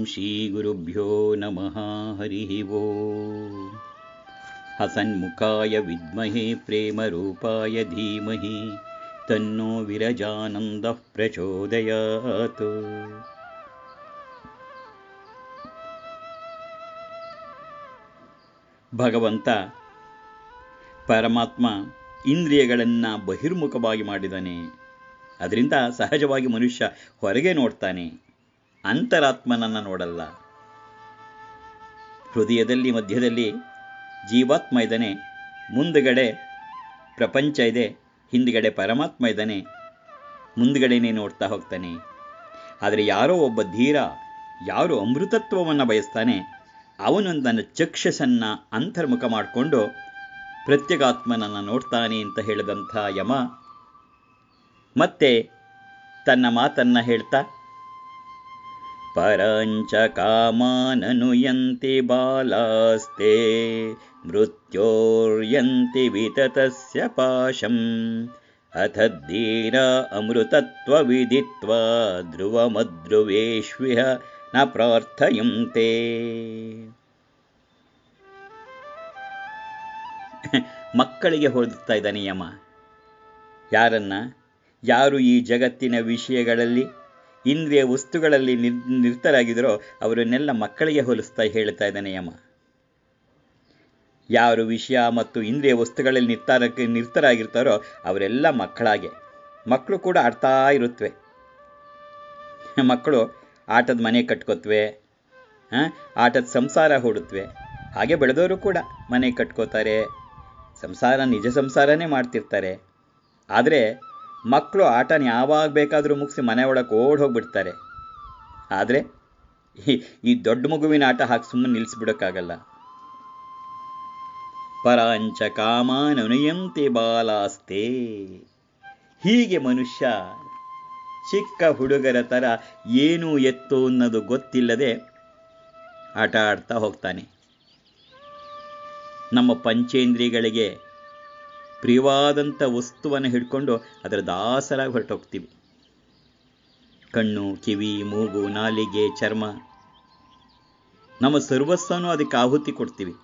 श्रीगुरुभ्यो नमः हरिः वो हसन्मुखाय विद्महे प्रेमरूपाय धीमहि तन्नो विरजानन्दः प्रचोदयात् ಭಗವಂತ ಪರಮಾತ್ಮ ಇಂದ್ರಿಯಗಳನ್ನು ಬಹಿರ್ಮುಖವಾಗಿ ಮಾಡಿದ್ದಾನೆ ಅದರಿಂದ ಸಹಜವಾಗಿ ಮನುಷ್ಯ ಹೊರಗೆ ನೋಡ್ತಾನೆ ಅಂತರಾತ್ಮನನ್ನು ನೋಡಲ್ಲ ಹೃದಯದಲ್ಲಿ ಮಧ್ಯದಲ್ಲಿ ಜೀವಾತ್ಮ ಇದ್ದಾನೆ ಮುಂದುಗಡೆ ಪ್ರಪಂಚ ಇದೆ ಹಿಂದುಗಡೆ ಪರಮಾತ್ಮ ಇದ್ದಾನೆ ಮುಂದುಗಡೆನೇ ನೋಡ್ತಾ ಹೋಗ್ತಾನೆ ಆದರೆ ಯಾರೋ ಒಬ್ಬ ಧೀರ ಯಾರು ಅಮೃತತ್ವವನ್ನು ಬಯಸ್ತಾನೆ ಅವನು ತನ್ನ ಚಕ್ಷಸನ್ನ ಅಂತರ್ಮುಖ ಮಾಡಿಕೊಂಡು ಪ್ರತ್ಯಗಾತ್ಮನನ್ನು ನೋಡ್ತಾನೆ ಅಂತ ಹೇಳಿದಂಥ ಯಮ ಮತ್ತೆ ತನ್ನ ಮಾತನ್ನ ಹೇಳ್ತಾ ಪರಂಚ ಕಾಮಾನನುಯಂತಿ ಬಾಲಾಸ್ತೆ ಮೃತ್ಯೋರ್ಯಂತಿ ವಿತತಸ್ಯ ಪಾಶಂ ಅಥ ಧೀರ ಅಮೃತತ್ವ ವಿದಿತ್ವ ಧ್ರುವಮಧ್ರುವೇಶ್ವಿಹ ನ ಪ್ರಾರ್ಥಯಂತೆ ಮಕ್ಕಳಿಗೆ ಹೋಲಿಸ್ತಾ ಇದ್ದಾನೆ ಯಮ ಯಾರನ್ನ ಯಾರು ಈ ಜಗತ್ತಿನ ವಿಷಯಗಳಲ್ಲಿ ಇಂದ್ರಿಯ ವಸ್ತುಗಳಲ್ಲಿ ನಿರ್ ನಿರ್ತರಾಗಿದರೋ ಅವರನ್ನೆಲ್ಲ ಮಕ್ಕಳಿಗೆ ಹೋಲಿಸ್ತಾ ಹೇಳ್ತಾ ಇದ್ದಾನೆ ಯಮ ಯಾರು ವಿಷಯ ಮತ್ತು ಇಂದ್ರಿಯ ವಸ್ತುಗಳಲ್ಲಿ ನಿರ್ತಾರಕ್ಕೆ ನಿರ್ತರಾಗಿರ್ತಾರೋ ಅವರೆಲ್ಲ ಮಕ್ಕಳಾಗೆ ಮಕ್ಕಳು ಕೂಡ ಆಡ್ತಾ ಇರುತ್ತವೆ ಮಕ್ಕಳು ಆಟದ ಮನೆ ಕಟ್ಕೋತ್ವೆ ಆಟದ ಸಂಸಾರ ಹೂಡುತ್ತವೆ ಹಾಗೆ ಬೆಳೆದವರು ಕೂಡ ಮನೆ ಕಟ್ಕೋತಾರೆ ಸಂಸಾರ ನಿಜ ಸಂಸಾರನೇ ಮಾಡ್ತಿರ್ತಾರೆ ಆದರೆ ಮಕ್ಕಳು ಆಟನ ಯಾವಾಗ ಬೇಕಾದರೂ ಮುಗಿಸಿ ಮನೆ ಒಳಗೆ ಓಡ್ ಹೋಗ್ಬಿಡ್ತಾರೆ ಆದರೆ ಈ ದೊಡ್ಡ ಮಗುವಿನ ಆಟ ಹಾಕಿ ಸುಮ್ಮನೆ ನಿಲ್ಲಿಸ್ಬಿಡೋಕ್ಕಾಗಲ್ಲ ಪರಾಂಚ ಕಾಮಾನನುಯಂತೆ ಬಾಲಾಸ್ತೆ ಹೀಗೆ ಮನುಷ್ಯ ಚಿಕ್ಕ ಹುಡುಗರ ಥರ ಏನು ಎತ್ತು ಅನ್ನೋದು ಗೊತ್ತಿಲ್ಲದೆ ಆಟ ಆಡ್ತಾ ಹೋಗ್ತಾನೆ ನಮ್ಮ ಪಂಚೇಂದ್ರಿಯಗಳಿಗೆ ಪ್ರಿಯವಾದಂಥ ವಸ್ತುವನ್ನು ಹಿಡ್ಕೊಂಡು ಅದರ ದಾಸರಾಗಿ ಹೊರಟೋಗ್ತೀವಿ ಕಣ್ಣು ಕಿವಿ ಮೂಗು ನಾಲಿಗೆ ಚರ್ಮ ನಮ್ಮ ಸರ್ವಸ್ವನೂ ಅದಕ್ಕೆ ಆಹುತಿ ಕೊಡ್ತೀವಿ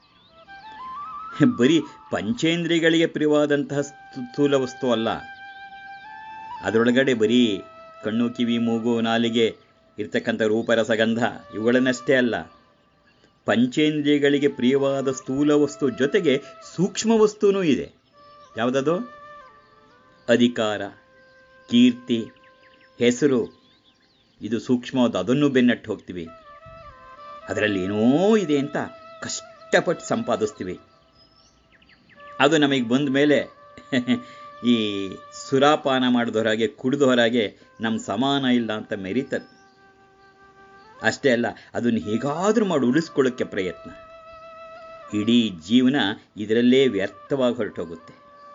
ಬರೀ ಪಂಚೇಂದ್ರಿಯಗಳಿಗೆ ಪ್ರಿಯವಾದಂತಹ ಸ್ಥೂಲ ವಸ್ತು ಅಲ್ಲ ಅದರೊಳಗಡೆ ಬರೀ ಕಣ್ಣು ಕಿವಿ ಮೂಗು ನಾಲಿಗೆ ಇರ್ತಕ್ಕಂಥ ರೂಪರಸಗಂಧ ಇವುಗಳನ್ನಷ್ಟೇ ಅಲ್ಲ ಪಂಚೇಂದ್ರಿಯಗಳಿಗೆ ಪ್ರಿಯವಾದ ಸ್ಥೂಲ ವಸ್ತು ಜೊತೆಗೆ ಸೂಕ್ಷ್ಮ ವಸ್ತುನೂ ಇದೆ ಯಾವುದದು ಅಧಿಕಾರ ಕೀರ್ತಿ ಹೆಸರು ಇದು ಸೂಕ್ಷ್ಮವಾದ ಅದನ್ನು ಬೆನ್ನಟ್ಟು ಹೋಗ್ತೀವಿ ಅದರಲ್ಲಿ ಏನೋ ಇದೆ ಅಂತ ಕಷ್ಟಪಟ್ಟು ಸಂಪಾದಿಸ್ತೀವಿ ಅದು ನಮಗೆ ಬಂದ ಮೇಲೆ ಈ ಸುರಾಪಾನ ಮಾಡಿದವರಾಗೆ ಕುಡಿದವರಾಗೆ ನಮ್ಮ ಸಮಾನ ಇಲ್ಲ ಅಂತ ಮೆರೀತದೆ ಅಷ್ಟೇ ಅಲ್ಲ ಅದನ್ನು ಹೇಗಾದರೂ ಮಾಡಿ ಉಳಿಸ್ಕೊಳ್ಳೋಕ್ಕೆ ಪ್ರಯತ್ನ ಇಡೀ ಜೀವನ ಇದರಲ್ಲೇ ವ್ಯರ್ಥವಾಗಿ ಹೊರಟೋಗುತ್ತೆ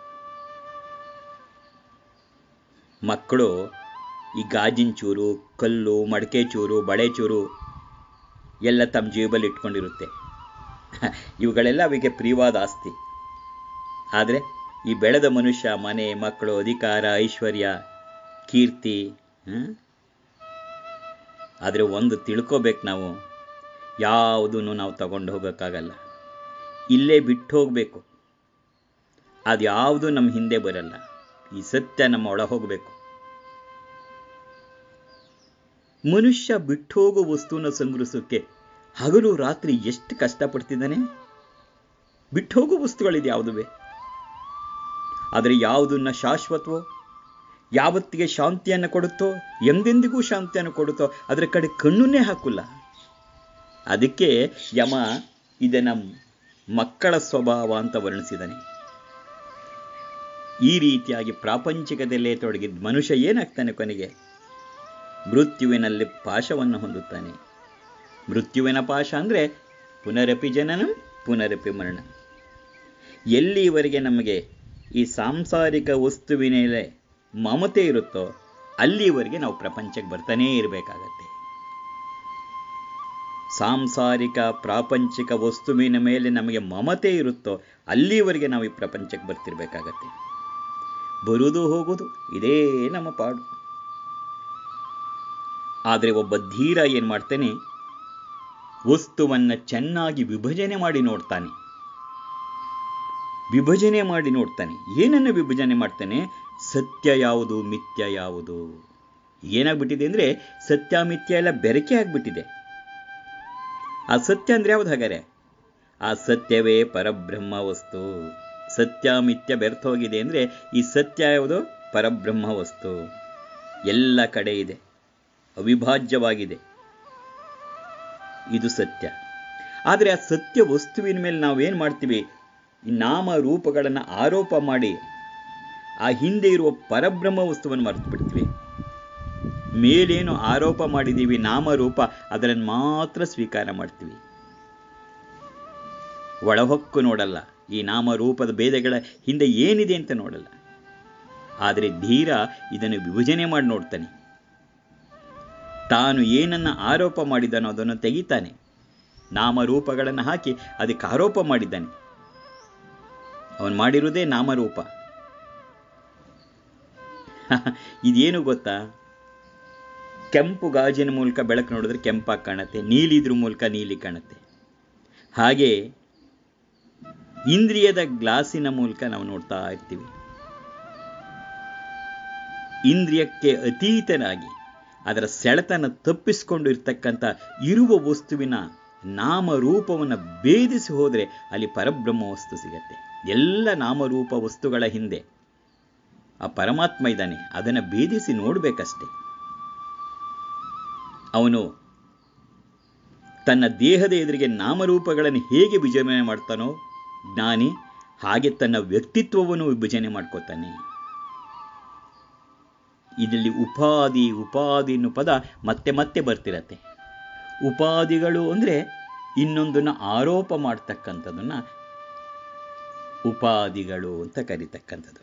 ಮಕ್ಕಳು ಈ ಗಾಜಿನ ಚೂರು ಕಲ್ಲು ಮಡಕೆ ಚೂರು ಬಳೆ ಚೂರು ಎಲ್ಲ ತಮ್ಮ ಜೀವದಲ್ಲಿ ಇಟ್ಕೊಂಡಿರುತ್ತೆ ಇವುಗಳೆಲ್ಲ ಅವಿಗೆ ಪ್ರಿಯವಾದ ಆಸ್ತಿ ಆದರೆ ಈ ಬೆಳೆದ ಮನುಷ್ಯ ಮನೆ ಮಕ್ಕಳು ಅಧಿಕಾರ ಐಶ್ವರ್ಯ ಕೀರ್ತಿ ಆದರೆ ಒಂದು ತಿಳ್ಕೋಬೇಕು ನಾವು ಯಾವುದನ್ನು ನಾವು ತಗೊಂಡು ಹೋಗೋಕ್ಕಾಗಲ್ಲ ಇಲ್ಲೇ ಬಿಟ್ಟು ಹೋಗಬೇಕು ಅದು ಯಾವುದು ನಮ್ಮ ಹಿಂದೆ ಬರಲ್ಲ ಈ ಸತ್ಯ ನಮ್ಮ ಒಳ ಹೋಗಬೇಕು ಮನುಷ್ಯ ಬಿಟ್ಟು ಹೋಗೋ ವಸ್ತುನ ಸಂಗ್ರಹಿಸೋಕ್ಕೆ ಹಗಲು ರಾತ್ರಿ ಎಷ್ಟು ಕಷ್ಟಪಡ್ತಿದ್ದಾನೆ ಬಿಟ್ಟು ಹೋಗೋ ವಸ್ತುಗಳಿದೆ ಯಾವುದುವೆ ಆದರೆ ಯಾವುದನ್ನ ಶಾಶ್ವತವೋ ಯಾವತ್ತಿಗೆ ಶಾಂತಿಯನ್ನು ಕೊಡುತ್ತೋ ಎಂದೆಂದಿಗೂ ಶಾಂತಿಯನ್ನು ಕೊಡುತ್ತೋ ಅದರ ಕಡೆ ಕಣ್ಣನ್ನೇ ಹಾಕಲ್ಲ ಅದಕ್ಕೆ ಯಮ ಇದನ್ನ ಮಕ್ಕಳ ಸ್ವಭಾವ ಅಂತ ವರ್ಣಿಸಿದಾನೆ ಈ ರೀತಿಯಾಗಿ ಪ್ರಾಪಂಚಿಕದಲ್ಲೇ ತೊಡಗಿದ ಮನುಷ್ಯ ಏನಾಗ್ತಾನೆ ಕೊನೆಗೆ ಮೃತ್ಯುವಿನಲ್ಲಿ ಪಾಶವನ್ನು ಹೊಂದುತ್ತಾನೆ ಮೃತ್ಯುವಿನ ಪಾಶ ಅಂದರೆ ಪುನರಪಿ ಜನನಂ ಪುನರಪಿ ಮರಣ ಎಲ್ಲಿವರೆಗೆ ನಮಗೆ ಈ ಸಾಂಸಾರಿಕ ವಸ್ತುವಿನ ಮಮತೆ ಇರುತ್ತೋ ಅಲ್ಲಿವರೆಗೆ ನಾವು ಪ್ರಪಂಚಕ್ಕೆ ಬರ್ತಾನೇ ಇರಬೇಕಾಗತ್ತೆ ಸಾಂಸಾರಿಕ ಪ್ರಾಪಂಚಿಕ ವಸ್ತುವಿನ ಮೇಲೆ ನಮಗೆ ಮಮತೆ ಇರುತ್ತೋ ಅಲ್ಲಿವರೆಗೆ ನಾವು ಈ ಪ್ರಪಂಚಕ್ಕೆ ಬರ್ತಿರ್ಬೇಕಾಗತ್ತೆ ಬರುವುದು ಹೋಗುವುದು ಇದೇ ನಮ್ಮ ಪಾಡು ಆದರೆ ಒಬ್ಬ ಧೀರ ಏನು ಮಾಡ್ತಾನೆ ವಸ್ತುವನ್ನು ಚೆನ್ನಾಗಿ ವಿಭಜನೆ ಮಾಡಿ ನೋಡ್ತಾನೆ ವಿಭಜನೆ ಮಾಡಿ ನೋಡ್ತಾನೆ ಏನನ್ನು ವಿಭಜನೆ ಮಾಡ್ತಾನೆ ಸತ್ಯ ಯಾವುದು ಮಿಥ್ಯ ಯಾವುದು ಏನಾಗ್ಬಿಟ್ಟಿದೆ ಅಂದರೆ ಸತ್ಯ ಮಿಥ್ಯ ಎಲ್ಲ ಬೆರಕೆ ಆಗ್ಬಿಟ್ಟಿದೆ ಆ ಸತ್ಯ ಅಂದ್ರೆ ಯಾವ್ದು ಹಾಗಾರೆ ಆ ಸತ್ಯವೇ ಪರಬ್ರಹ್ಮ ವಸ್ತು ಸತ್ಯ ಮಿಥ್ಯ ಬೆರ್ತ ಹೋಗಿದೆ ಅಂದರೆ ಈ ಸತ್ಯ ಯಾವುದು ಪರಬ್ರಹ್ಮ ವಸ್ತು ಎಲ್ಲ ಕಡೆ ಇದೆ ಅವಿಭಾಜ್ಯವಾಗಿದೆ ಇದು ಸತ್ಯ ಆದರೆ ಆ ಸತ್ಯ ವಸ್ತುವಿನ ಮೇಲೆ ನಾವೇನು ಮಾಡ್ತೀವಿ ನಾಮ ರೂಪಗಳನ್ನು ಆರೋಪ ಮಾಡಿ ಆ ಹಿಂದೆ ಇರುವ ಪರಬ್ರಹ್ಮ ವಸ್ತುವನ್ನು ಮರೆತು ಬಿಡ್ತೀವಿ ಮೇಲೇನು ಆರೋಪ ಮಾಡಿದ್ದೀವಿ ನಾಮರೂಪ ಅದನ್ನು ಮಾತ್ರ ಸ್ವೀಕಾರ ಮಾಡ್ತೀವಿ ಒಳಹೊಕ್ಕು ನೋಡಲ್ಲ ಈ ನಾಮರೂಪದ ಭೇದಗಳ ಹಿಂದೆ ಏನಿದೆ ಅಂತ ನೋಡಲ್ಲ ಆದರೆ ಧೀರ ಇದನ್ನು ವಿಭಜನೆ ಮಾಡಿ ನೋಡ್ತಾನೆ ತಾನು ಏನನ್ನ ಆರೋಪ ಮಾಡಿದನೋ ಅದನ್ನು ತೆಗಿತಾನೆ ನಾಮರೂಪಗಳನ್ನು ಹಾಕಿ ಅದಕ್ಕೆ ಆರೋಪ ಮಾಡಿದ್ದಾನೆ ಅವನು ಮಾಡಿರುವುದೇ ನಾಮರೂಪ ಇದೇನು ಗೊತ್ತಾ ಕೆಂಪು ಗಾಜಿನ ಮೂಲಕ ಬೆಳಕು ನೋಡಿದ್ರೆ ಕೆಂಪಾಗಿ ಕಾಣುತ್ತೆ ನೀಲಿ ಇದ್ರ ಮೂಲಕ ನೀಲಿ ಕಾಣುತ್ತೆ ಹಾಗೆ ಇಂದ್ರಿಯದ ಗ್ಲಾಸಿನ ಮೂಲಕ ನಾವು ನೋಡ್ತಾ ಇರ್ತೀವಿ ಇಂದ್ರಿಯಕ್ಕೆ ಅತೀತನಾಗಿ ಅದರ ಸೆಳೆತನ ತಪ್ಪಿಸಿಕೊಂಡು ಇರ್ತಕ್ಕಂಥ ಇರುವ ವಸ್ತುವಿನ ನಾಮರೂಪವನ್ನು ಭೇದಿಸಿ ಹೋದರೆ ಅಲ್ಲಿ ಪರಬ್ರಹ್ಮ ವಸ್ತು ಸಿಗತ್ತೆ ಎಲ್ಲ ನಾಮರೂಪ ವಸ್ತುಗಳ ಹಿಂದೆ ಆ ಪರಮಾತ್ಮ ಇದ್ದಾನೆ ಅದನ್ನು ಭೇದಿಸಿ ನೋಡಬೇಕಷ್ಟೆ ಅವನು ತನ್ನ ದೇಹದ ಎದುರಿಗೆ ನಾಮರೂಪಗಳನ್ನು ಹೇಗೆ ವಿಭಜನೆ ಮಾಡ್ತಾನೋ ಜ್ಞಾನಿ ಹಾಗೆ ತನ್ನ ವ್ಯಕ್ತಿತ್ವವನ್ನು ವಿಭಜನೆ ಮಾಡ್ಕೋತಾನೆ ಇದರಲ್ಲಿ ಉಪಾಧಿ ಉಪಾಧಿ ಅನ್ನೋ ಪದ ಮತ್ತೆ ಮತ್ತೆ ಬರ್ತಿರತ್ತೆ ಉಪಾಧಿಗಳು ಅಂದರೆ ಇನ್ನೊಂದನ್ನು ಆರೋಪ ಮಾಡ್ತಕ್ಕಂಥದ್ದನ್ನ ಉಪಾಧಿಗಳು ಅಂತ ಕರೀತಕ್ಕಂಥದ್ದು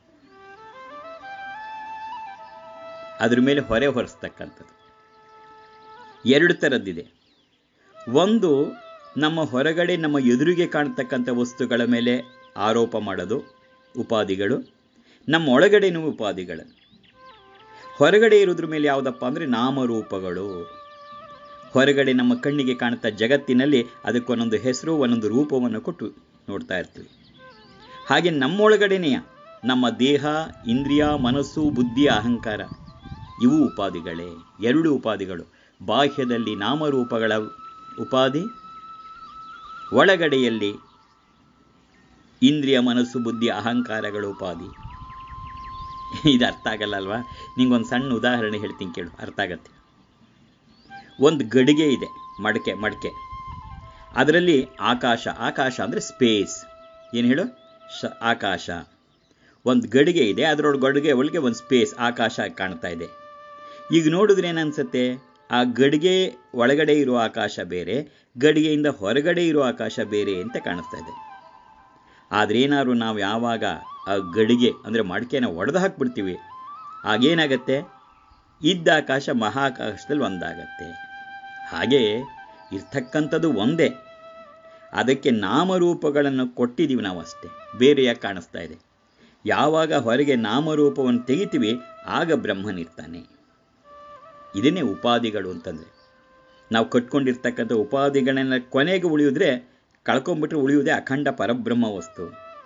ಅದ್ರ ಮೇಲೆ ಹೊರೆ ಹೊರಿಸ್ತಕ್ಕಂಥದ್ದು ಎರಡು ಥರದ್ದಿದೆ ಒಂದು ನಮ್ಮ ಹೊರಗಡೆ ನಮ್ಮ ಎದುರಿಗೆ ಕಾಣ್ತಕ್ಕಂಥ ವಸ್ತುಗಳ ಮೇಲೆ ಆರೋಪ ಮಾಡೋದು ಉಪಾಧಿಗಳು ನಮ್ಮ ಒಳಗಡೆನೂ ಉಪಾಧಿಗಳು ಹೊರಗಡೆ ಇರೋದ್ರ ಮೇಲೆ ಯಾವುದಪ್ಪ ಅಂದರೆ ನಾಮರೂಪಗಳು ಹೊರಗಡೆ ನಮ್ಮ ಕಣ್ಣಿಗೆ ಕಾಣುತ್ತಾ ಜಗತ್ತಿನಲ್ಲಿ ಅದಕ್ಕೊಂದೊಂದು ಹೆಸರು ಒಂದೊಂದು ರೂಪವನ್ನು ಕೊಟ್ಟು ನೋಡ್ತಾ ಇರ್ತೀವಿ ಹಾಗೆ ನಮ್ಮೊಳಗಡೆನೆಯ ನಮ್ಮ ದೇಹ ಇಂದ್ರಿಯ ಮನಸ್ಸು ಬುದ್ಧಿ ಅಹಂಕಾರ ಇವು ಉಪಾಧಿಗಳೇ ಎರಡು ಉಪಾಧಿಗಳು ಬಾಹ್ಯದಲ್ಲಿ ನಾಮರೂಪಗಳ ಉಪಾಧಿ ಒಳಗಡೆಯಲ್ಲಿ ಇಂದ್ರಿಯ ಮನಸ್ಸು ಬುದ್ಧಿ ಅಹಂಕಾರಗಳ ಉಪಾಧಿ ಇದು ಅರ್ಥ ಆಗಲ್ಲ ಅಲ್ವಾ ನಿಂಗೊಂದು ಸಣ್ಣ ಉದಾಹರಣೆ ಹೇಳ್ತೀನಿ ಕೇಳು ಅರ್ಥ ಆಗತ್ತೆ ಒಂದು ಗಡಿಗೆ ಇದೆ ಮಡಕೆ ಮಡಕೆ ಅದರಲ್ಲಿ ಆಕಾಶ ಆಕಾಶ ಅಂದರೆ ಸ್ಪೇಸ್ ಏನು ಹೇಳು ಶ ಆಕಾಶ ಒಂದು ಗಡಿಗೆ ಇದೆ ಅದರೊಳಗೆ ಗಡಿಗೆ ಒಳಗೆ ಒಂದು ಸ್ಪೇಸ್ ಆಕಾಶ ಕಾಣ್ತಾ ಇದೆ ಈಗ ನೋಡಿದ್ರೆ ಏನನ್ಸುತ್ತೆ ಆ ಗಡಿಗೆ ಒಳಗಡೆ ಇರುವ ಆಕಾಶ ಬೇರೆ ಗಡಿಗೆಯಿಂದ ಹೊರಗಡೆ ಇರುವ ಆಕಾಶ ಬೇರೆ ಅಂತ ಕಾಣಿಸ್ತಾ ಇದೆ ಆದರೆ ಏನಾದ್ರು ನಾವು ಯಾವಾಗ ಆ ಗಡಿಗೆ ಅಂದರೆ ಮಡಿಕೆನ ಒಡೆದು ಹಾಕ್ಬಿಡ್ತೀವಿ ಆಗೇನಾಗತ್ತೆ ಇದ್ದ ಆಕಾಶ ಮಹಾಕಾಶದಲ್ಲಿ ಒಂದಾಗತ್ತೆ ಹಾಗೆ ಇರ್ತಕ್ಕಂಥದ್ದು ಒಂದೇ ಅದಕ್ಕೆ ನಾಮರೂಪಗಳನ್ನು ಕೊಟ್ಟಿದ್ದೀವಿ ನಾವು ಅಷ್ಟೇ ಬೇರೆಯಾಗಿ ಕಾಣಿಸ್ತಾ ಇದೆ ಯಾವಾಗ ಹೊರಗೆ ನಾಮರೂಪವನ್ನು ತೆಗಿತೀವಿ ಆಗ ಬ್ರಹ್ಮನಿರ್ತಾನೆ ಇದನ್ನೇ ಉಪಾಧಿಗಳು ಅಂತಂದರೆ ನಾವು ಕಟ್ಕೊಂಡಿರ್ತಕ್ಕಂಥ ಉಪಾಧಿಗಳನ್ನ ಕೊನೆಗೆ ಉಳಿಯುವುದ್ರೆ ಕಳ್ಕೊಂಡ್ಬಿಟ್ರೆ ಉಳಿಯುವುದೇ ಅಖಂಡ ಪರಬ್ರಹ್ಮ ವಸ್ತು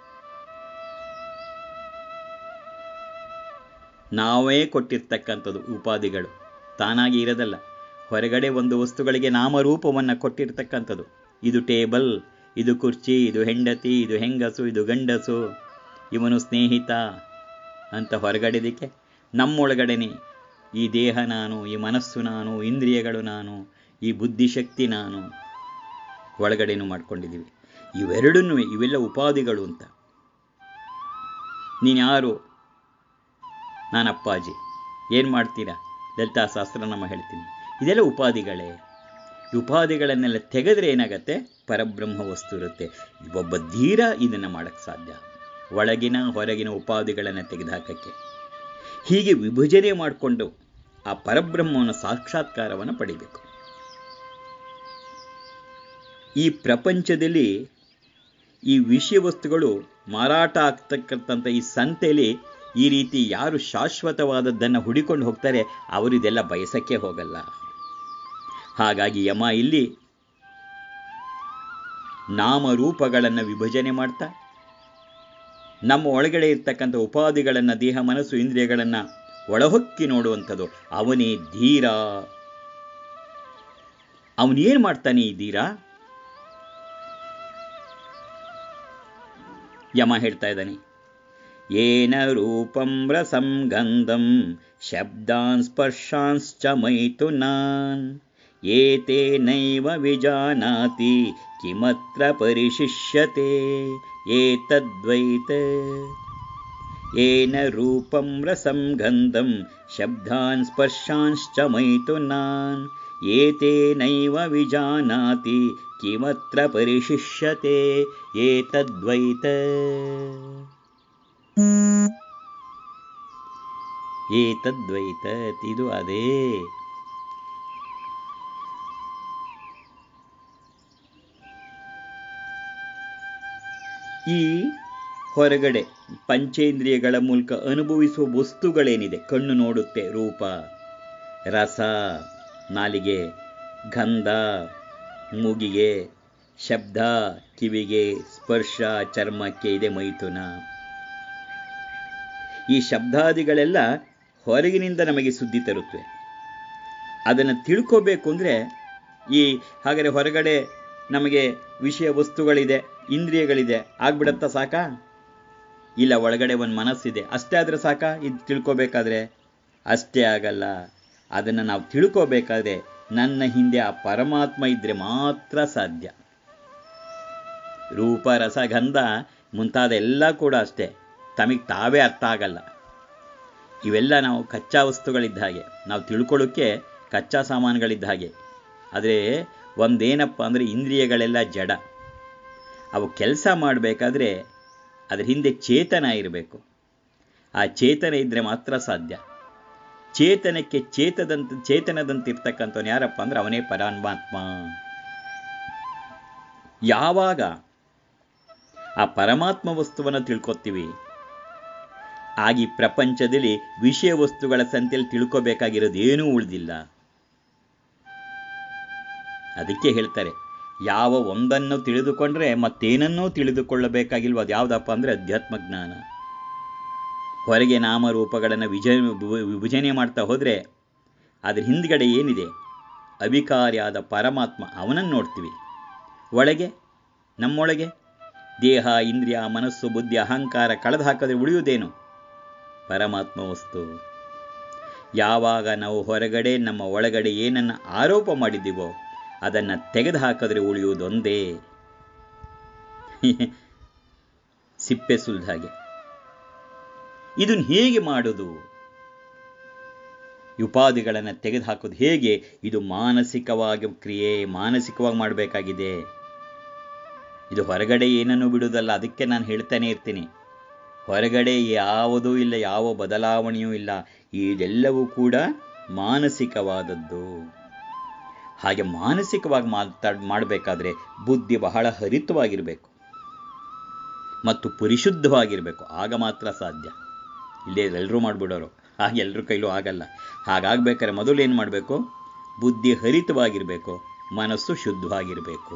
ನಾವೇ ಕೊಟ್ಟಿರ್ತಕ್ಕಂಥದ್ದು ಉಪಾಧಿಗಳು ತಾನಾಗಿ ಇರೋದಲ್ಲ ಹೊರಗಡೆ ಒಂದು ವಸ್ತುಗಳಿಗೆ ನಾಮರೂಪವನ್ನು ಕೊಟ್ಟಿರ್ತಕ್ಕಂಥದ್ದು ಇದು ಟೇಬಲ್ ಇದು ಕುರ್ಚಿ ಇದು ಹೆಂಡತಿ ಇದು ಹೆಂಗಸು ಇದು ಗಂಡಸು ಇವನು ಸ್ನೇಹಿತ ಅಂತ ಹೊರಗಡೆದಕ್ಕೆ ನಮ್ಮೊಳಗಡೆನೆ ಈ ದೇಹ ನಾನು ಈ ಮನಸ್ಸು ನಾನು ಇಂದ್ರಿಯಗಳು ನಾನು ಈ ಬುದ್ಧಿಶಕ್ತಿ ನಾನು ಒಳಗಡೆನೂ ಮಾಡ್ಕೊಂಡಿದ್ದೀವಿ ಇವೆರಡನ್ನೂ ಇವೆಲ್ಲ ಉಪಾಧಿಗಳು ಅಂತ ನೀನು ಯಾರು ನಾನು ಅಪ್ಪಾಜಿ ಏನು ಮಾಡ್ತೀರಾ ಲಲಿತಾ ಸಹಸ್ರನಾಮ ಹೇಳ್ತೀನಿ ಇದೆಲ್ಲ ಉಪಾಧಿಗಳೇ ಈ ಉಪಾಧಿಗಳನ್ನೆಲ್ಲ ತೆಗೆದ್ರೆ ಏನಾಗತ್ತೆ ಪರಬ್ರಹ್ಮ ವಸ್ತು ಇರುತ್ತೆ ಒಬ್ಬ ಧೀರ ಇದನ್ನು ಮಾಡೋಕ್ಕೆ ಸಾಧ್ಯ ಒಳಗಿನ ಹೊರಗಿನ ಉಪಾಧಿಗಳನ್ನು ತೆಗೆದುಹಾಕಕ್ಕೆ ಹೀಗೆ ವಿಭಜನೆ ಮಾಡಿಕೊಂಡು ಆ ಪರಬ್ರಹ್ಮನ ಸಾಕ್ಷಾತ್ಕಾರವನ್ನು ಪಡಿಬೇಕು ಈ ಪ್ರಪಂಚದಲ್ಲಿ ಈ ವಿಷಯ ವಸ್ತುಗಳು ಮಾರಾಟ ಆಗ್ತಕ್ಕಂಥ ಈ ಸಂತೆಯಲ್ಲಿ ಈ ರೀತಿ ಯಾರು ಶಾಶ್ವತವಾದದ್ದನ್ನು ಹುಡಿಕೊಂಡು ಹೋಗ್ತಾರೆ ಅವರು ಇದೆಲ್ಲ ಬಯಸಕ್ಕೆ ಹೋಗಲ್ಲ ಹಾಗಾಗಿ ಯಮ ಇಲ್ಲಿ ನಾಮರೂಪಗಳನ್ನು ವಿಭಜನೆ ಮಾಡ್ತಾ ನಮ್ಮ ಒಳಗಡೆ ಇರ್ತಕ್ಕಂಥ ಉಪಾಧಿಗಳನ್ನು ದೇಹ ಮನಸ್ಸು ಇಂದ್ರಿಯಗಳನ್ನು ಒಳಹೊಕ್ಕಿ ನೋಡುವಂಥದ್ದು ಅವನೇ ಧೀರ ಅವನೇನು ಮಾಡ್ತಾನೆ ಈ ಧೀರ ಯಮ ಹೇಳ್ತಾ ಇದ್ದಾನೆ ಏನ ರೂಪಂ ರಸಂ ಗಂಧಂ ಶಬ್ದಾನ್ ಸ್ಪರ್ಶಾಂಶ್ಚ ಮೈಥುನಾನ್ ಏತೇನೈವ ವಿಜಾನಾತಿ ಕಿಮತ್ರ ಪರಿಶಿಷ್ಯತೆ ಏತದ್ವೈತ ಏನ ರೂಪಂ ರಸಂ ಗಂಧಂ ಶಬ್ದಾನ್ ಸ್ಪರ್ಶಾಂಶ್ಚ ಮೈಥುನಾನ್ ಏತೇನೈವ ವಿಜಾನಾತಿ ಕಿಮತ್ರ ಪರಿಶಿಷ್ಯತೆ ಏತದ್ವೈತ ಏತದ್ವೈತ ಇದು ಅದೇ ಈ ಹೊರಗಡೆ ಪಂಚೇಂದ್ರಿಯಗಳ ಮೂಲಕ ಅನುಭವಿಸುವ ವಸ್ತುಗಳೇನಿದೆ ಕಣ್ಣು ನೋಡುತ್ತೆ ರೂಪ ರಸ ನಾಲಿಗೆ ಗಂಧ ಮೂಗಿಗೆ ಶಬ್ದ ಕಿವಿಗೆ ಸ್ಪರ್ಶ ಚರ್ಮಕ್ಕೆ ಇದೆ ಮೈಥುನ ಈ ಶಬ್ದಾದಿಗಳೆಲ್ಲ ಹೊರಗಿನಿಂದ ನಮಗೆ ಸುದ್ದಿ ತರುತ್ತವೆ ಅದನ್ನು ತಿಳ್ಕೋಬೇಕು ಅಂದರೆ ಈ ಹಾಗಾದರೆ ಹೊರಗಡೆ ನಮಗೆ ವಿಷಯ ವಸ್ತುಗಳಿದೆ ಇಂದ್ರಿಯಗಳಿದೆ ಆಗ್ಬಿಡತ್ತಾ ಸಾಕಾ ಇಲ್ಲ ಒಳಗಡೆ ಒಂದು ಮನಸ್ಸಿದೆ ಅಷ್ಟೇ ಆದರೆ ಸಾಕಾ ಇದು ತಿಳ್ಕೋಬೇಕಾದ್ರೆ ಅಷ್ಟೇ ಆಗಲ್ಲ ಅದನ್ನು ನಾವು ತಿಳ್ಕೋಬೇಕಾದ್ರೆ ನನ್ನ ಹಿಂದೆ ಆ ಪರಮಾತ್ಮ ಇದ್ರೆ ಮಾತ್ರ ಸಾಧ್ಯ ರೂಪ ರಸ ಗಂಧ ಮುಂತಾದ ಎಲ್ಲ ಕೂಡ ಅಷ್ಟೇ ತಮಗೆ ತಾವೇ ಅರ್ಥ ಆಗಲ್ಲ ಇವೆಲ್ಲ ನಾವು ಕಚ್ಚಾ ವಸ್ತುಗಳಿದ್ದ ಹಾಗೆ ನಾವು ತಿಳ್ಕೊಳ್ಳೋಕ್ಕೆ ಕಚ್ಚಾ ಸಾಮಾನುಗಳಿದ್ದ ಹಾಗೆ ಆದರೆ ಒಂದೇನಪ್ಪ ಅಂದರೆ ಇಂದ್ರಿಯಗಳೆಲ್ಲ ಜಡ ಅವು ಕೆಲಸ ಮಾಡಬೇಕಾದ್ರೆ ಅದರ ಹಿಂದೆ ಚೇತನ ಇರಬೇಕು ಆ ಚೇತನ ಇದ್ದರೆ ಮಾತ್ರ ಸಾಧ್ಯ ಚೇತನಕ್ಕೆ ಚೇತದಂತ ಚೇತನದಂತಿರ್ತಕ್ಕಂಥವನು ಯಾರಪ್ಪ ಅಂದ್ರೆ ಅವನೇ ಪರಮಾತ್ಮ ಯಾವಾಗ ಆ ಪರಮಾತ್ಮ ವಸ್ತುವನ್ನು ತಿಳ್ಕೊತೀವಿ ಆಗ ಈ ಪ್ರಪಂಚದಲ್ಲಿ ವಿಷಯ ವಸ್ತುಗಳ ಸಂತೆಯಲ್ಲಿ ತಿಳ್ಕೋಬೇಕಾಗಿರೋದು ಏನೂ ಉಳಿದಿಲ್ಲ ಅದಕ್ಕೆ ಹೇಳ್ತಾರೆ ಯಾವ ಒಂದನ್ನು ತಿಳಿದುಕೊಂಡ್ರೆ ಮತ್ತೇನನ್ನೂ ತಿಳಿದುಕೊಳ್ಳಬೇಕಾಗಿಲ್ವ ಅದು ಯಾವುದಪ್ಪ ಅಂದರೆ ಅಧ್ಯಾತ್ಮ ಜ್ಞಾನ ಹೊರಗೆ ನಾಮರೂಪಗಳನ್ನು ವಿಜ ವಿಭಜನೆ ಮಾಡ್ತಾ ಹೋದರೆ ಅದ್ರ ಹಿಂದ್ಗಡೆ ಏನಿದೆ ಅವಿಕಾರಿಯಾದ ಪರಮಾತ್ಮ ಅವನನ್ನು ನೋಡ್ತೀವಿ ಒಳಗೆ ನಮ್ಮೊಳಗೆ ದೇಹ ಇಂದ್ರಿಯ ಮನಸ್ಸು ಬುದ್ಧಿ ಅಹಂಕಾರ ಕಳೆದು ಹಾಕಿದ್ರೆ ಉಳಿಯುವುದೇನು ಪರಮಾತ್ಮ ವಸ್ತು ಯಾವಾಗ ನಾವು ಹೊರಗಡೆ ನಮ್ಮ ಒಳಗಡೆ ಏನನ್ನು ಆರೋಪ ಮಾಡಿದ್ದೀವೋ ಅದನ್ನು ತೆಗೆದು ಹಾಕಿದ್ರೆ ಉಳಿಯುವುದೊಂದೇ ಸಿಪ್ಪೆ ಸುಲ್ದ ಹಾಗೆ ಇದನ್ನು ಹೇಗೆ ಮಾಡೋದು ಉಪಾಧಿಗಳನ್ನು ತೆಗೆದುಹಾಕೋದು ಹೇಗೆ ಇದು ಮಾನಸಿಕವಾಗಿ ಕ್ರಿಯೆ ಮಾನಸಿಕವಾಗಿ ಮಾಡಬೇಕಾಗಿದೆ ಇದು ಹೊರಗಡೆ ಏನನ್ನು ಬಿಡುವುದಲ್ಲ ಅದಕ್ಕೆ ನಾನು ಹೇಳ್ತಾನೆ ಇರ್ತೀನಿ ಹೊರಗಡೆ ಯಾವುದೂ ಇಲ್ಲ ಯಾವ ಬದಲಾವಣೆಯೂ ಇಲ್ಲ ಇದೆಲ್ಲವೂ ಕೂಡ ಮಾನಸಿಕವಾದದ್ದು ಹಾಗೆ ಮಾನಸಿಕವಾಗಿ ಮಾತಾಡ್ ಮಾಡಬೇಕಾದ್ರೆ ಬುದ್ಧಿ ಬಹಳ ಹರಿತವಾಗಿರಬೇಕು ಮತ್ತು ಪರಿಶುದ್ಧವಾಗಿರಬೇಕು ಆಗ ಮಾತ್ರ ಸಾಧ್ಯ ಇಲ್ಲೇ ಎಲ್ಲರೂ ಮಾಡಿಬಿಡೋರು ಹಾಗೆ ಎಲ್ಲರ ಕೈಲೂ ಆಗಲ್ಲ ಹಾಗಾಗಬೇಕಾದ್ರೆ ಮೊದಲು ಏನು ಮಾಡಬೇಕು ಬುದ್ಧಿ ಹರಿತವಾಗಿರಬೇಕು ಮನಸ್ಸು ಶುದ್ಧವಾಗಿರಬೇಕು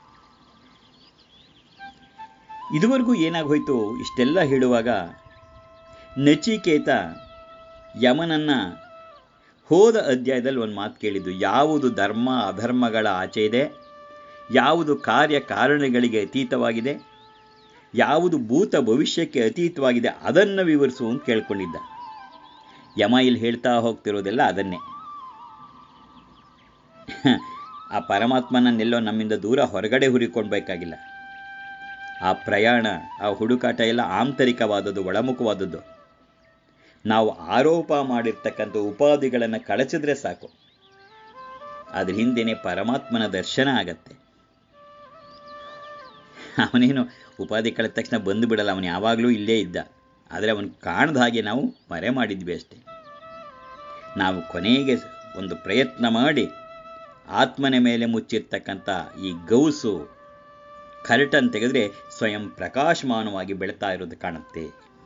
ಇದುವರೆಗೂ ಏನಾಗೋಯ್ತು ಇಷ್ಟೆಲ್ಲ ಹೇಳುವಾಗ ನಚಿಕೇತ ಯಮನನ್ನ ಹೋದ ಅಧ್ಯಾಯದಲ್ಲಿ ಒಂದು ಮಾತು ಕೇಳಿದ್ದು ಯಾವುದು ಧರ್ಮ ಅಧರ್ಮಗಳ ಆಚೆ ಇದೆ ಯಾವುದು ಕಾರ್ಯ ಕಾರಣಗಳಿಗೆ ಅತೀತವಾಗಿದೆ ಯಾವುದು ಭೂತ ಭವಿಷ್ಯಕ್ಕೆ ಅತೀತವಾಗಿದೆ ಅದನ್ನು ವಿವರಿಸು ಅಂತ ಕೇಳ್ಕೊಂಡಿದ್ದ ಯಮ ಇಲ್ಲಿ ಹೇಳ್ತಾ ಹೋಗ್ತಿರೋದೆಲ್ಲ ಅದನ್ನೇ ಆ ಪರಮಾತ್ಮನನ್ನೆಲ್ಲೋ ನಮ್ಮಿಂದ ದೂರ ಹೊರಗಡೆ ಹುರಿಕೊಳ್ಬೇಕಾಗಿಲ್ಲ ಆ ಪ್ರಯಾಣ ಆ ಹುಡುಕಾಟ ಎಲ್ಲ ಆಂತರಿಕವಾದದ್ದು ಒಳಮುಖವಾದದ್ದು ನಾವು ಆರೋಪ ಮಾಡಿರ್ತಕ್ಕಂಥ ಉಪಾಧಿಗಳನ್ನು ಕಳಚಿದ್ರೆ ಸಾಕು ಅದ್ರ ಹಿಂದೆನೆ ಪರಮಾತ್ಮನ ದರ್ಶನ ಆಗತ್ತೆ ಅವನೇನು ಉಪಾಧಿ ಕಳೆದ ತಕ್ಷಣ ಬಂದು ಬಿಡಲ್ಲ ಅವನು ಯಾವಾಗಲೂ ಇಲ್ಲೇ ಇದ್ದ ಆದರೆ ಅವನು ಕಾಣದ ಹಾಗೆ ನಾವು ಮರೆ ಮಾಡಿದ್ವಿ ಅಷ್ಟೆ ನಾವು ಕೊನೆಗೆ ಒಂದು ಪ್ರಯತ್ನ ಮಾಡಿ ಆತ್ಮನ ಮೇಲೆ ಮುಚ್ಚಿರ್ತಕ್ಕಂಥ ಈ ಗೌಸು ಕರ್ಟನ್ ತೆಗೆದ್ರೆ ಸ್ವಯಂ ಪ್ರಕಾಶಮಾನವಾಗಿ ಬೆಳೀತಾ ಇರೋದು ಕಾಣುತ್ತೆ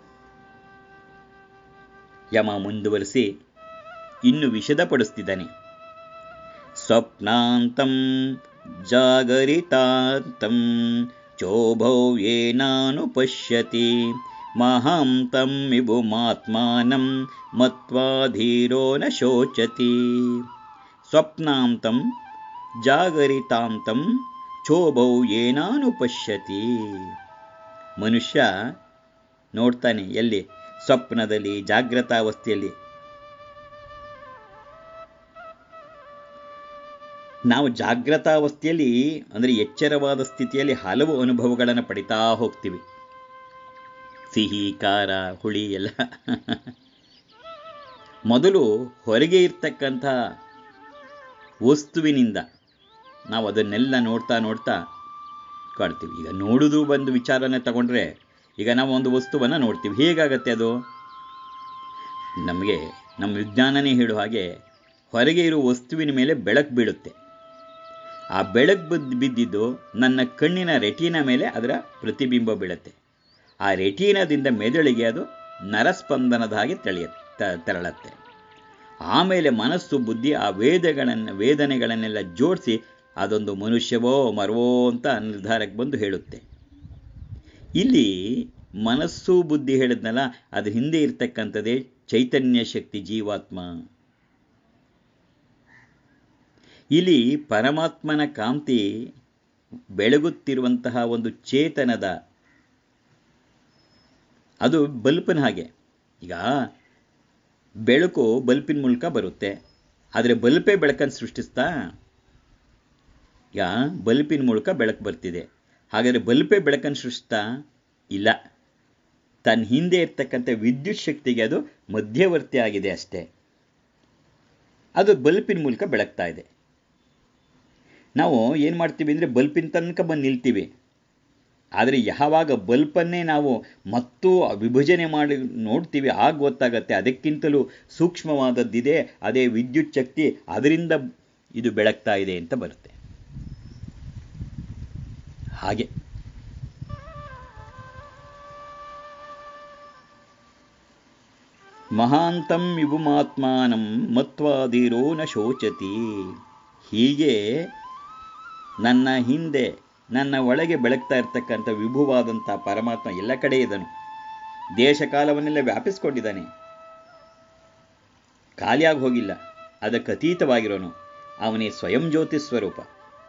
ಯಮ ಮುಂದುವರಿಸಿ ಇನ್ನು ವಿಷದಪಡಿಸ್ತಿದ್ದಾನೆ ಸ್ವಪ್ನಾಂತಂ ಜಾಗರಿತಾಂತಂ ಚೋಭೌ ಏನಾನುಪಶ್ಯತಿ ಮಹಾಂತಂ ವಿಭುಮಾತ್ಮಾನಂ ಮತ್ವಾ ಧೀರೋ ನ ಶೋಚತಿ ಸ್ವಪ್ನಾಂತಂ ಜಾಗರಿತಾಂತಂ ಚೋಭೌ ಏನಾನುಪಶ್ಯತಿ ಮನುಷ್ಯ ನೋಡ್ತಾನೆ ಎಲ್ಲಿ ಸ್ವಪ್ನದಲ್ಲಿ ಜಾಗ್ರತಾವಸ್ಥೆಯಲ್ಲಿ ನಾವು ಜಾಗ್ರತಾವಸ್ಥೆಯಲ್ಲಿ ಅಂದರೆ ಎಚ್ಚರವಾದ ಸ್ಥಿತಿಯಲ್ಲಿ ಹಲವು ಅನುಭವಗಳನ್ನು ಪಡಿತಾ ಹೋಗ್ತೀವಿ ಸಿಹಿ ಖಾರ ಹುಳಿ ಎಲ್ಲ ಮೊದಲು ಹೊರಗೆ ಇರ್ತಕ್ಕಂಥ ವಸ್ತುವಿನಿಂದ ನಾವು ಅದನ್ನೆಲ್ಲ ನೋಡ್ತಾ ನೋಡ್ತಾ ಕಾಡ್ತೀವಿ ಈಗ ನೋಡುವುದು ಬಂದು ವಿಚಾರನೆ ತಗೊಂಡ್ರೆ ಈಗ ನಾವು ಒಂದು ವಸ್ತುವನ್ನು ನೋಡ್ತೀವಿ ಹೇಗಾಗತ್ತೆ ಅದು ನಮಗೆ ನಮ್ಮ ವಿಜ್ಞಾನನೇ ಹೇಳುವ ಹಾಗೆ ಹೊರಗೆ ಇರುವ ವಸ್ತುವಿನ ಮೇಲೆ ಬೆಳಕು ಬೀಳುತ್ತೆ ಆ ಬೆಳಕು ಬಿದ್ದು ಬಿದ್ದಿದ್ದು ನನ್ನ ಕಣ್ಣಿನ ರೆಟಿನ ಮೇಲೆ ಅದರ ಪ್ರತಿಬಿಂಬ ಬೀಳುತ್ತೆ ಆ ರೆಟೀನದಿಂದ ಮೆದುಳಿಗೆ ಅದು ನರಸ್ಪಂದನದ ಹಾಗೆ ತೆಳೆಯ ತೆರಳತ್ತೆ ಆಮೇಲೆ ಮನಸ್ಸು ಬುದ್ಧಿ ಆ ವೇದಗಳನ್ನು ವೇದನೆಗಳನ್ನೆಲ್ಲ ಜೋಡಿಸಿ ಅದೊಂದು ಮನುಷ್ಯವೋ ಮರವೋ ಅಂತ ನಿರ್ಧಾರಕ್ಕೆ ಬಂದು ಹೇಳುತ್ತೆ ಇಲ್ಲಿ ಮನಸ್ಸು ಬುದ್ಧಿ ಹೇಳಿದ್ನಲ್ಲ ಅದು ಹಿಂದೆ ಇರ್ತಕ್ಕಂಥದ್ದೇ ಚೈತನ್ಯ ಶಕ್ತಿ ಜೀವಾತ್ಮ ಇಲ್ಲಿ ಪರಮಾತ್ಮನ ಕಾಂತಿ ಬೆಳಗುತ್ತಿರುವಂತಹ ಒಂದು ಚೇತನದ ಅದು ಬಲ್ಪಿನ ಹಾಗೆ ಈಗ ಬೆಳಕು ಬಲ್ಪಿನ ಮೂಲಕ ಬರುತ್ತೆ ಆದರೆ ಬಲ್ಪೇ ಬೆಳಕನ್ನು ಸೃಷ್ಟಿಸ್ತಾ ಈಗ ಬಲ್ಪಿನ ಮೂಲಕ ಬೆಳಕು ಬರ್ತಿದೆ ಹಾಗಾದರೆ ಬಲ್ಪೇ ಬೆಳಕನ್ನು ಸೃಷ್ಟಿಸ್ತಾ ಇಲ್ಲ ತನ್ನ ಹಿಂದೆ ಇರ್ತಕ್ಕಂಥ ವಿದ್ಯುತ್ ಶಕ್ತಿಗೆ ಅದು ಮಧ್ಯವರ್ತಿ ಆಗಿದೆ ಅಷ್ಟೇ ಅದು ಬಲ್ಪಿನ ಮೂಲಕ ಬೆಳಗ್ತಾ ಇದೆ ನಾವು ಏನು ಮಾಡ್ತೀವಿ ಅಂದರೆ ಬಲ್ಪಿನ ತನಕ ಬಂದು ನಿಲ್ತೀವಿ ಆದರೆ ಯಾವಾಗ ಬಲ್ಪನ್ನೇ ನಾವು ಮತ್ತೂ ವಿಭಜನೆ ಮಾಡಿ ನೋಡ್ತೀವಿ ಆಗ ಗೊತ್ತಾಗತ್ತೆ ಅದಕ್ಕಿಂತಲೂ ಸೂಕ್ಷ್ಮವಾದದ್ದಿದೆ ಅದೇ ವಿದ್ಯುತ್ ಶಕ್ತಿ ಅದರಿಂದ ಇದು ಬೆಳಗ್ತಾ ಇದೆ ಅಂತ ಬರುತ್ತೆ ಹಾಗೆ ಮಹಾಂತಂ ವಿಭುಮಾತ್ಮಾನಂ ಮತ್ವಾದಿರೋ ನ ಶೋಚತಿ ಹೀಗೆ ನನ್ನ ಹಿಂದೆ ನನ್ನ ಒಳಗೆ ಬೆಳಗ್ತಾ ಇರ್ತಕ್ಕಂಥ ವಿಭುವಾದಂಥ ಪರಮಾತ್ಮ ಎಲ್ಲ ಕಡೆ ಇದನು ದೇಶ ಕಾಲವನ್ನೆಲ್ಲ ವ್ಯಾಪಿಸ್ಕೊಂಡಿದ್ದಾನೆ ಖಾಲಿಯಾಗಿ ಹೋಗಿಲ್ಲ ಅದಕ್ಕೆ ಅತೀತವಾಗಿರೋನು ಅವನೇ ಸ್ವಯಂ ಜ್ಯೋತಿ ಸ್ವರೂಪ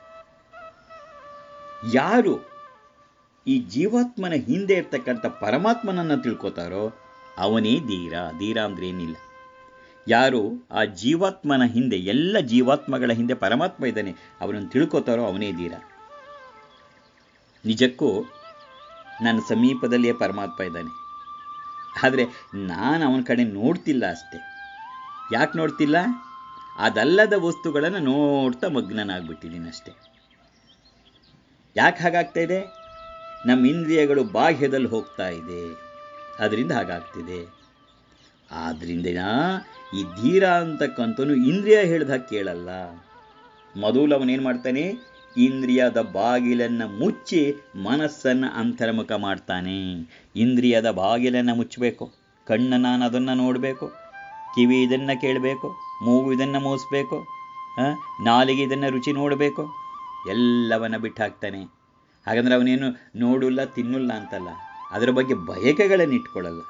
ಯಾರು ಈ ಜೀವಾತ್ಮನ ಹಿಂದೆ ಇರ್ತಕ್ಕಂಥ ಪರಮಾತ್ಮನನ್ನು ತಿಳ್ಕೊತಾರೋ ಅವನೇ ಧೀರ ಧೀರ ಅಂದ್ರೆ ಏನಿಲ್ಲ ಯಾರು ಆ ಜೀವಾತ್ಮನ ಹಿಂದೆ ಎಲ್ಲ ಜೀವಾತ್ಮಗಳ ಹಿಂದೆ ಪರಮಾತ್ಮ ಇದ್ದಾನೆ ಅವನನ್ನು ತಿಳ್ಕೊತಾರೋ ಅವನೇ ಧೀರ ನಿಜಕ್ಕೂ ನನ್ನ ಸಮೀಪದಲ್ಲಿಯೇ ಪರಮಾತ್ಮ ಇದ್ದಾನೆ ಆದರೆ ನಾನು ಅವನ ಕಡೆ ನೋಡ್ತಿಲ್ಲ ಅಷ್ಟೆ ಯಾಕೆ ನೋಡ್ತಿಲ್ಲ ಅದಲ್ಲದ ವಸ್ತುಗಳನ್ನು ನೋಡ್ತಾ ಮಗ್ನನಾಗ್ಬಿಟ್ಟಿದ್ದೀನಿ ಅಷ್ಟೆ ಯಾಕೆ ಹಾಗಾಗ್ತಾ ಇದೆ ನಮ್ಮ ಇಂದ್ರಿಯಗಳು ಬಾಹ್ಯದಲ್ಲಿ ಹೋಗ್ತಾ ಇದೆ ಅದರಿಂದ ಹಾಗಾಗ್ತಿದೆ ಆದ್ರಿಂದ ಈ ಧೀರ ಅಂತಕ್ಕಂಥನು ಇಂದ್ರಿಯ ಹೇಳ್ದಾಗ ಕೇಳಲ್ಲ ಮೊದಲು ಅವನೇನು ಮಾಡ್ತಾನೆ ಇಂದ್ರಿಯದ ಬಾಗಿಲನ್ನು ಮುಚ್ಚಿ ಮನಸ್ಸನ್ನು ಅಂತರ್ಮುಖ ಮಾಡ್ತಾನೆ ಇಂದ್ರಿಯದ ಬಾಗಿಲನ್ನು ಮುಚ್ಚಬೇಕು ಕಣ್ಣು ನಾನು ಅದನ್ನು ನೋಡಬೇಕು ಕಿವಿ ಇದನ್ನು ಕೇಳಬೇಕು ಮೂಗು ಇದನ್ನು ಮೋಸಬೇಕು ನಾಲಿಗೆ ಇದನ್ನು ರುಚಿ ನೋಡಬೇಕು ಎಲ್ಲವನ್ನ ಬಿಟ್ಟು ಹಾಕ್ತಾನೆ ಹಾಗಂದ್ರೆ ಅವನೇನು ನೋಡಲ್ಲ ತಿನ್ನಲ್ಲ ಅಂತಲ್ಲ ಅದರ ಬಗ್ಗೆ ಬಯಕೆಗಳನ್ನು ಇಟ್ಕೊಳ್ಳಲ್ಲ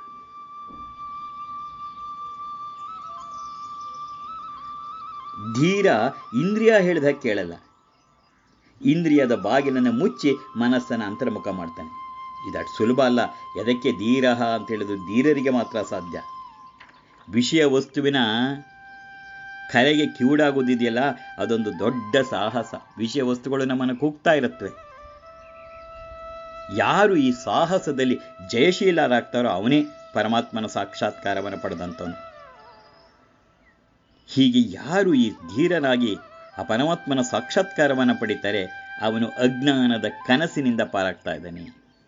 ಧೀರ ಇಂದ್ರಿಯ ಹೇಳಿದ ಕೇಳಲ್ಲ ಇಂದ್ರಿಯದ ಬಾಗಿಲನ್ನು ಮುಚ್ಚಿ ಮನಸ್ಸನ್ನು ಅಂತರ್ಮುಖ ಮಾಡ್ತಾನೆ ಇದಷ್ಟು ಸುಲಭ ಅಲ್ಲ ಎದಕ್ಕೆ ಧೀರಹ ಅಂತ ಹೇಳಿದ್ರು ಧೀರರಿಗೆ ಮಾತ್ರ ಸಾಧ್ಯ ವಿಷಯ ವಸ್ತುವಿನ ಕರೆಗೆ ಕಿವುಡಾಗುವುದಿದೆಯಲ್ಲ ಅದೊಂದು ದೊಡ್ಡ ಸಾಹಸ ವಿಷಯ ವಸ್ತುಗಳು ನಮ್ಮನ್ನು ಕೂಗ್ತಾ ಇರುತ್ತವೆ ಯಾರು ಈ ಸಾಹಸದಲ್ಲಿ ಜಯಶೀಲರಾಗ್ತಾರೋ ಅವನೇ ಪರಮಾತ್ಮನ ಸಾಕ್ಷಾತ್ಕಾರವನ್ನು ಪಡೆದಂಥವನು ಹೀಗೆ ಯಾರು ಈ ಧೀರನಾಗಿ ಆ ಪರಮಾತ್ಮನ ಸಾಕ್ಷಾತ್ಕಾರವನ್ನು ಪಡಿತಾರೆ ಅವನು ಅಜ್ಞಾನದ ಕನಸಿನಿಂದ ಪಾರಾಗ್ತಾ ಇದ್ದಾನೆ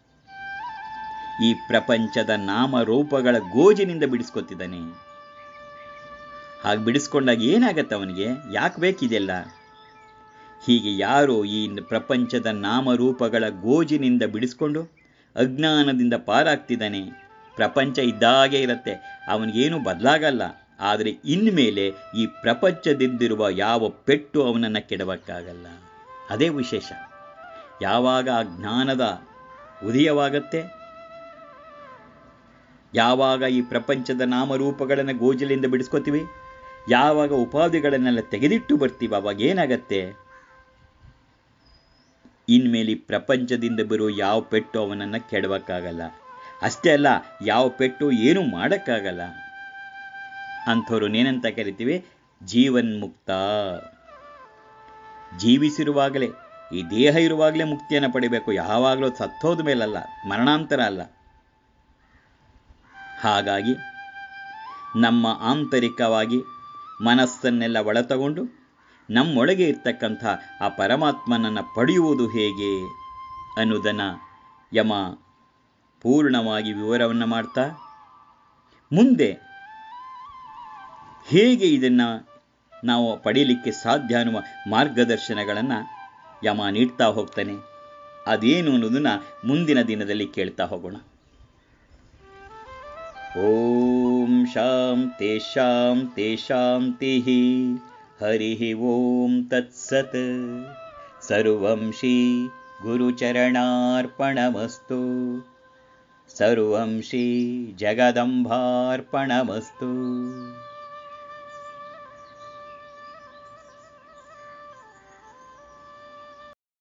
ಈ ಪ್ರಪಂಚದ ನಾಮರೂಪಗಳ ಗೋಜಿನಿಂದ ಬಿಡಿಸ್ಕೊತಿದ್ದಾನೆ ಹಾಗೆ ಬಿಡಿಸ್ಕೊಂಡಾಗ ಏನಾಗತ್ತೆ ಅವನಿಗೆ ಯಾಕೆ ಬೇಕಿದೆಲ್ಲ ಹೀಗೆ ಯಾರು ಈ ಪ್ರಪಂಚದ ನಾಮರೂಪಗಳ ಗೋಜಿನಿಂದ ಬಿಡಿಸ್ಕೊಂಡು ಅಜ್ಞಾನದಿಂದ ಪಾರಾಗ್ತಿದ್ದಾನೆ ಪ್ರಪಂಚ ಇದ್ದಾಗೆ ಇರುತ್ತೆ ಅವನಿಗೇನು ಬದಲಾಗಲ್ಲ ಆದರೆ ಇನ್ಮೇಲೆ ಈ ಪ್ರಪಂಚದಿಂದಿರುವ ಯಾವ ಪೆಟ್ಟು ಅವನನ್ನು ಕೆಡವಕ್ಕಾಗಲ್ಲ ಅದೇ ವಿಶೇಷ ಯಾವಾಗ ಆ ಜ್ಞಾನದ ಉದಯವಾಗತ್ತೆ ಯಾವಾಗ ಈ ಪ್ರಪಂಚದ ನಾಮರೂಪಗಳನ್ನು ಗೋಜಲಿಂದ ಬಿಡಿಸ್ಕೋತೀವಿ ಯಾವಾಗ ಉಪಾಧಿಗಳನ್ನೆಲ್ಲ ತೆಗೆದಿಟ್ಟು ಬರ್ತೀವಿ ಅವಾಗ ಏನಾಗತ್ತೆ ಇನ್ಮೇಲೆ ಈ ಪ್ರಪಂಚದಿಂದ ಬರೋ ಯಾವ ಪೆಟ್ಟು ಅವನನ್ನು ಕೆಡವಕ್ಕಾಗಲ್ಲ ಅಷ್ಟೇ ಅಲ್ಲ ಯಾವ ಪೆಟ್ಟು ಏನೂ ಮಾಡೋಕ್ಕಾಗಲ್ಲ ಅಂಥವ್ರು ಏನಂತ ಕರಿತೀವಿ ಜೀವನ್ಮುಕ್ತ ಜೀವಿಸಿರುವಾಗಲೇ ಈ ದೇಹ ಇರುವಾಗಲೇ ಮುಕ್ತಿಯನ್ನು ಪಡಿಬೇಕು ಯಾವಾಗಲೂ ಸತ್ತೋದ ಮೇಲಲ್ಲ ಮರಣಾಂತರ ಅಲ್ಲ ಹಾಗಾಗಿ ನಮ್ಮ ಆಂತರಿಕವಾಗಿ ಮನಸ್ಸನ್ನೆಲ್ಲ ಒಳತಗೊಂಡು ನಮ್ಮೊಳಗೆ ಇರ್ತಕ್ಕಂಥ ಆ ಪರಮಾತ್ಮನನ್ನು ಪಡೆಯುವುದು ಹೇಗೆ ಅನ್ನೋದನ್ನು ಯಮ ಪೂರ್ಣವಾಗಿ ವಿವರವನ್ನು ಮಾಡ್ತಾ ಮುಂದೆ ಹೇಗೆ ಇದನ್ನು ನಾವು ಪಡೀಲಿಕ್ಕೆ ಸಾಧ್ಯ ಅನ್ನುವ ಮಾರ್ಗದರ್ಶನಗಳನ್ನು ಯಮ ನೀಡ್ತಾ ಹೋಗ್ತಾನೆ ಅದೇನು ಅನ್ನೋದನ್ನು ಮುಂದಿನ ದಿನದಲ್ಲಿ ಕೇಳ್ತಾ ಹೋಗೋಣ ಓಂ ಶಾಂತಿ ಶಾಂತಿ ಶಾಂತಿ ಹರಿ ಓಂ ತತ್ಸತ್ ಸರ್ವಂ ಶ್ರೀ ಗುರುಚರಣಾರ್ಪಣಮಸ್ತು ಸರ್ವಂ ಶ್ರೀ ಜಗದಂಬಾರ್ಪಣಮಸ್ತು